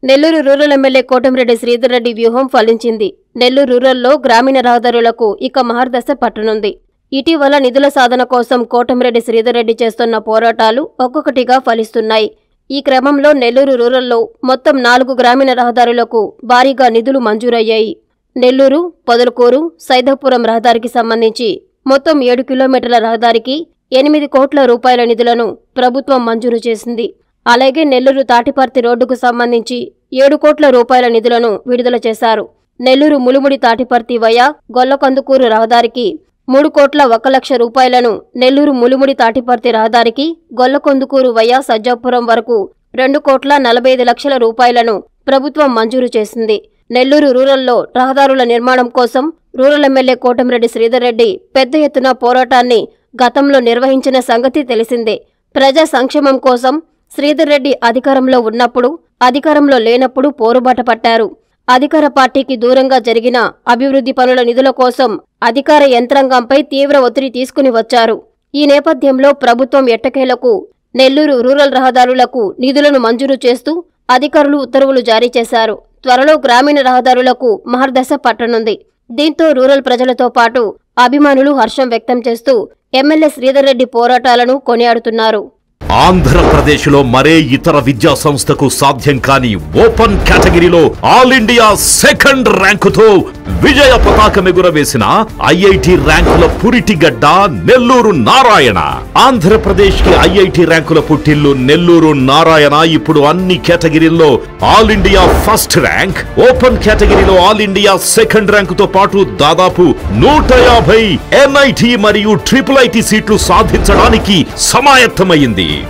Nellore rural MLA Kotamreddy Sridhar Reddy వ్యూహం ఫలించింది నెల్లూరు రూరల్లో గ్రామీణ రహదారులకు ఇక మహర్దశ పట్టనుంది ఇటీవల నిధుల సాధన కోసం కోటమిరెడ్డి శ్రీధర్ రెడ్డి చేస్తున్న పోరాటాలు ఒక్కొక్కటిగా ఫలిస్తున్నాయి ఈ క్రమంలో నెల్లూరు రూరల్లో మొత్తం నాలుగు గ్రామీణ రహదారులకు భారీగా నిధులు మంజూరయ్యాయి నెల్లూరు పొదలకూరు సైదాపురం రహదారికి సంబంధించి మొత్తం ఏడు కిలోమీటర్ల రహదారికి ఎనిమిది కోట్ల రూపాయల నిధులను ప్రభుత్వం మంజూరు చేసింది అలాగే నెల్లూరు తాటిపర్తి రోడ్డుకు సంబంధించి ఏడు కోట్ల రూపాయల నిధులను విడుదల చేశారు నెల్లూరు ములుముడి తాటిపర్తి వయా గొల్లకందుకూరు రహదారికి మూడు కోట్ల ఒక లక్ష రూపాయలను నెల్లూరు ములుముడి తాటిపర్తి రహదారికి గొల్లకొందుకూరు వయా సజ్జాపురం వరకు రెండు కోట్ల నలభై ఐదు లక్షల రూపాయలను ప్రభుత్వం మంజూరు చేసింది నెల్లూరు రూరల్లో రహదారుల నిర్మాణం కోసం రూరల్ ఎమ్మెల్యే కోటమిరెడ్డి శ్రీధర్ రెడ్డి పెద్ద ఎత్తున పోరాటాన్ని గతంలో నిర్వహించిన సంగతి తెలిసిందే ప్రజా సంక్షేమం కోసం శ్రీధర్ రెడ్డి అధికారంలో ఉన్నప్పుడు అధికారంలో లేనప్పుడు పోరుబాట పట్టారు అధికార పార్టీకి దూరంగా జరిగిన అభివృద్ధి పనుల నిధుల కోసం అధికార యంత్రాంగంపై తీవ్ర ఒత్తిడి తీసుకుని వచ్చారు ఈ నేపథ్యంలో ప్రభుత్వం ఎట్టకేలకు నెల్లూరు రూరల్ రహదారులకు నిధులను మంజూరు చేస్తూ అధికారులు ఉత్తర్వులు జారీ చేశారు త్వరలో గ్రామీణ రహదారులకు మహర్దశ పట్టనుంది దీంతో రూరల్ ప్రజలతో పాటు అభిమానులు హర్షం వ్యక్తం చేస్తూ ఎమ్మెల్యే శ్రీధర్ రెడ్డి పోరాటాలను కొనియాడుతున్నారు ఆంధ్రప్రదేశ్లో మరే ఇతర విద్యా సంస్థకు సాధ్యం కాని ఓపెన్ కేటగిరీలో ఆల్ ఇండియా సెకండ్ ర్యాంకుతో విజయ పతాకం ఎగురవేసిన ఐఐటి ర్యాంకుల పురిటిగడ్డ నెల్లూరు నారాయణ ఆంధ్రప్రదేశ్ కి ఐఐటి ర్యాంకుల పుట్టిల్లు నెల్లూరు నారాయణ ఇప్పుడు అన్ని కేటగిరీల్లో all India first rank open కేటగిరీలో ఆల్ ఇండియా సెకండ్ ర్యాంకుతో పాటు దాదాపు నూట యాభై ఎన్ఐటి మరియు ట్రిపుల్ ఐటి సీట్లు సాధించడానికి సమాయత్తమైంది